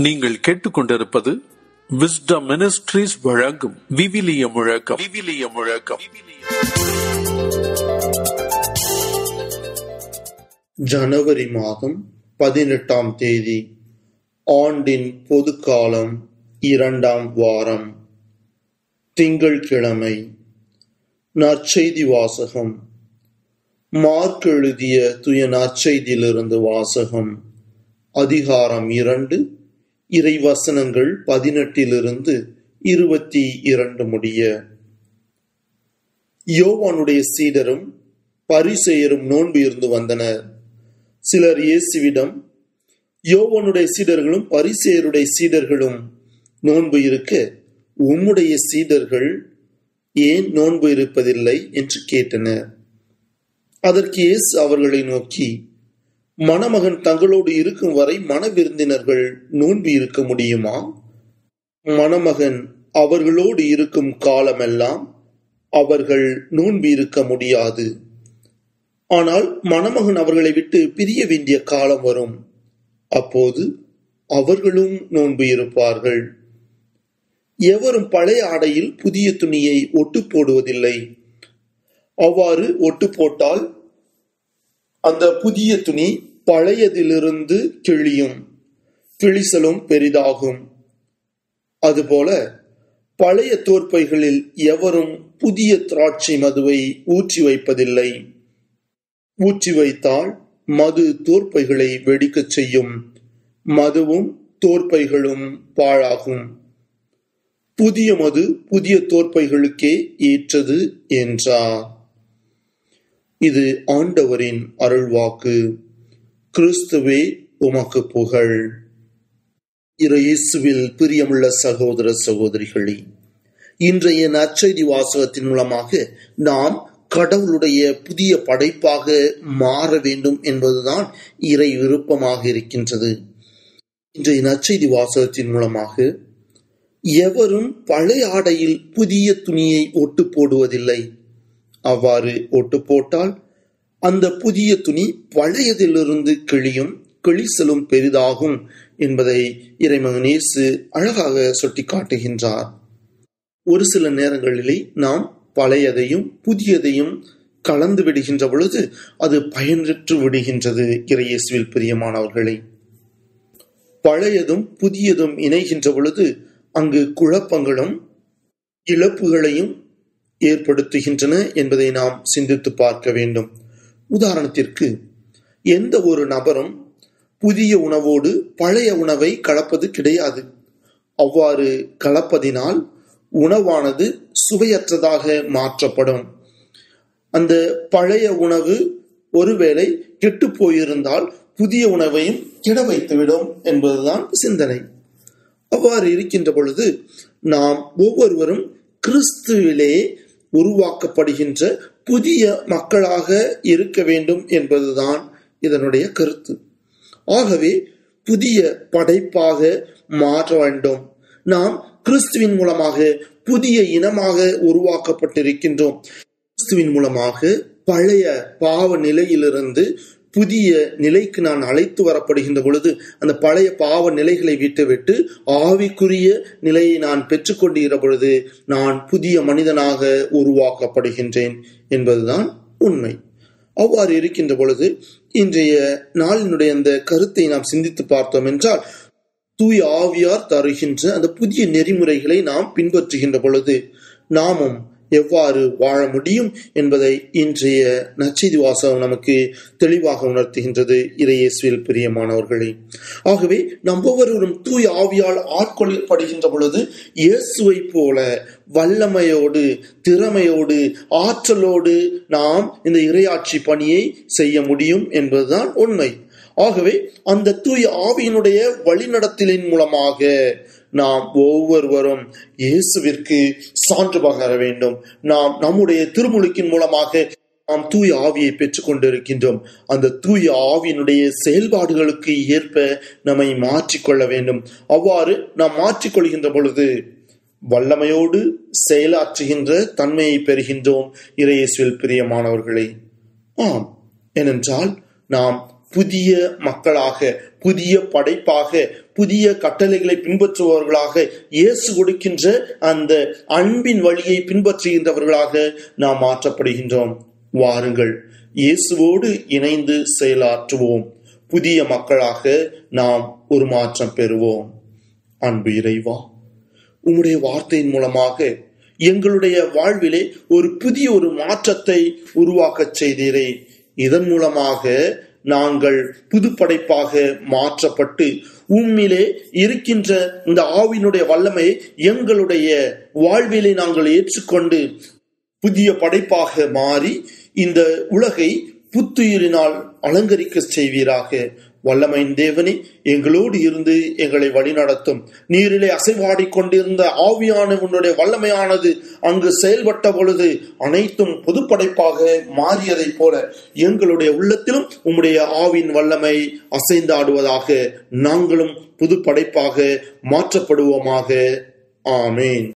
நீங்கள் கேட்டுக்கொண்டிருப்பது wisdom ministries வழங்கும் விவிலிய முழக்கம் விவிலிய முழக்கம் ஜனவரி மாதம் பதினெட்டாம் தேதி ஆண்டின் பொதுக்காலம் இரண்டாம் வாரம் திங்கள்கிழமை நற்செய்தி வாசகம் மார்க் எழுதிய துய நற்செய்தியிலிருந்து வாசகம் அதிகாரம் இரண்டு இறைவசனங்கள் பதினெட்டிலிருந்து இருபத்தி இரண்டு முடிய யோவானுடைய சீடரும் பரிசெயரும் நோன்பு இருந்து வந்தனர் சிலர் இயேசுவிடம் யோவானுடைய சீடர்களும் பரிசெயருடைய சீடர்களும் நோன்பு இருக்க உம்முடைய சீடர்கள் ஏன் நோன்பு இருப்பதில்லை என்று கேட்டனர் அதற்கு இயேசு அவர்களை நோக்கி மணமகன் தங்களோடு இருக்கும் வரை மணவிருந்தினர்கள் நோன்பு இருக்க முடியுமா மணமகன் அவர்களோடு இருக்கும் காலமெல்லாம் அவர்கள் நோன்பு இருக்க முடியாது ஆனால் மணமகன் அவர்களை விட்டு பிரிய வேண்டிய காலம் வரும் அப்போது அவர்களும் நோன்பு இருப்பார்கள் எவரும் பழைய ஆடையில் புதிய துணியை ஒட்டு போடுவதில்லை அவ்வாறு ஒட்டு போட்டால் அந்த புதிய துணி பழையதிலிருந்து கிழியும் கிழிசலும் பெரிதாகும் அதுபோல பழைய தோற்பைகளில் எவரும் புதிய திராட்சை மதுவை ஊற்றி வைப்பதில்லை ஊற்றி வைத்தால் மது தோற்பைகளை வெடிக்கச் செய்யும் மதுவும் தோற்பைகளும் பாழாகும் புதிய மது புதிய தோற்பைகளுக்கே ஏற்றது என்றார் இது ஆண்டவரின் அருள்வாக்கு கிறிஸ்துவே உமக்கு புகழ் இறையேசுவில் பிரியமுள்ள சகோதர சகோதரிகளே இன்றைய நற்செய்தி வாசகத்தின் மூலமாக நாம் கடவுளுடைய புதிய படைப்பாக மாற வேண்டும் என்பதுதான் இறை விருப்பமாக இருக்கின்றது இன்றைய நற்செய்தி வாசகத்தின் மூலமாக எவரும் பழைய ஆடையில் புதிய துணியை ஒட்டு போடுவதில்லை அவ்வாறு ஒட்டு போட்டால் அந்த புதிய துணி பழையதிலிருந்து கிழியும் கிழிசலும் பெரிதாகும் என்பதை இறைமகனேசு அழகாக சுட்டி காட்டுகின்றார் ஒரு சில நேரங்களிலே நாம் பழையதையும் புதியதையும் கலந்து விடுகின்ற பொழுது அது பயனற்று விடுகின்றது இறையேசுவில் பிரியமானவர்களை பழையதும் புதியதும் இணைகின்ற பொழுது அங்கு குழப்பங்களும் இழப்புகளையும் ஏற்படுத்துகின்றன என்பதை நாம் சிந்தித்து பார்க்க வேண்டும் உதாரணத்திற்கு எந்த ஒரு நபரும் புதிய உணவோடு பழைய உணவை கலப்பது கிடையாது அவ்வாறு கலப்பதினால் உணவானது சுவையற்றதாக மாற்றப்படும் அந்த பழைய உணவு ஒருவேளை கெட்டு போயிருந்தால் புதிய உணவையும் கெட வைத்துவிடும் என்பதுதான் சிந்தனை அவ்வாறு இருக்கின்ற பொழுது நாம் ஒவ்வொருவரும் கிறிஸ்துவிலே உருவாக்கப்படுகின்ற புதிய மக்களாக இருக்க வேண்டும் என்பதுதான் இதனுடைய கருத்து ஆகவே புதிய படைப்பாக மாற வேண்டும் நாம் கிறிஸ்துவின் மூலமாக புதிய இனமாக உருவாக்கப்பட்டிருக்கின்றோம் கிறிஸ்துவின் மூலமாக பழைய பாவ நிலையிலிருந்து புதிய நிலைக்கு நான் அழைத்து வரப்படுகின்ற பொழுது அந்த பழைய பாவ நிலைகளை விட்டுவிட்டு ஆவிக்குரிய நிலையை நான் பெற்றுக்கொண்டிருக்கிற பொழுது நான் புதிய மனிதனாக உருவாக்கப்படுகின்றேன் என்பதுதான் உண்மை அவ்வாறு இருக்கின்ற பொழுது இன்றைய நாளினுடைய அந்த கருத்தை நாம் சிந்தித்து பார்த்தோம் என்றால் தூய ஆவியார் தருகின்ற அந்த புதிய நெறிமுறைகளை நாம் பின்பற்றுகின்ற பொழுது நாமும் எவ்வாறு வாழ முடியும் என்பதை இன்றைய நச்செய்தி வாசகம் நமக்கு தெளிவாக உணர்த்துகின்றது இறையேசுவில் பிரியமானவர்களே ஆகவே நம் ஒவ்வொருவரும் தூய் ஆவியால் ஆட்கொள்ளப்படுகின்ற பொழுது இயேசுவை போல வல்லமையோடு திறமையோடு ஆற்றலோடு நாம் இந்த இறையாட்சி பணியை செய்ய முடியும் என்பதுதான் உண்மை ஆகவே அந்த தூய ஆவியினுடைய வழிநடத்தலின் மூலமாக நாம் ஒவ்வொருவரும் இயேசுவிற்கு சான்று பகர வேண்டும் நாம் நம்முடைய திருமுழுக்கின் மூலமாக நாம் தூய ஆவியை பெற்றுக் கொண்டிருக்கின்றோம் அந்த தூய ஆவியினுடைய செயல்பாடுகளுக்கு ஏற்ப நம்மை மாற்றிக்கொள்ள வேண்டும் அவ்வாறு நாம் மாற்றிக்கொள்கின்ற பொழுது வல்லமையோடு செயலாற்றுகின்ற தன்மையை பெறுகின்றோம் இறையேசுவில் பிரியமானவர்களே ஆம் ஏனென்றால் நாம் புதிய மக்களாக புதிய படைப்பாக புதிய கட்டளைகளை பின்பற்றுபவர்களாக இயேசு கொடுக்கின்ற அந்த அன்பின் வழியை பின்பற்றுகின்றவர்களாக நாம் மாற்றப்படுகின்றோம் வாருங்கள் இயேசுவோடு இணைந்து செயலாற்றுவோம் புதிய மக்களாக நாம் ஒரு மாற்றம் பெறுவோம் அன்பு இறைவா உம்முடைய வார்த்தையின் மூலமாக எங்களுடைய வாழ்விலே ஒரு புதிய ஒரு மாற்றத்தை உருவாக்கச் செய்தீரே இதன் மூலமாக நாங்கள் புது படைப்பாக மாற்றப்பட்டு உம்மிலே இருக்கின்ற இந்த ஆவினுடைய வல்லமை எங்களுடைய வாழ்விலே நாங்கள் ஏற்றுக்கொண்டு புதிய படைப்பாக மாறி இந்த உலகை புத்துயிரினால் அலங்கரிக்க செய்வீராக வல்லமையின் தேவனே எங்களோடு இருந்து எங்களை வழிநடத்தும் நீரிலே அசைவாடி கொண்டிருந்த ஆவியான உன்னுடைய வல்லமையானது அங்கு செயல்பட்ட பொழுது அனைத்தும் புதுப்படைப்பாக மாறியதைப் போல எங்களுடைய உள்ளத்திலும் உம்முடைய ஆவின் வல்லமை அசைந்தாடுவதாக நாங்களும் புதுப்படைப்பாக மாற்றப்படுவோமாக ஆமேன்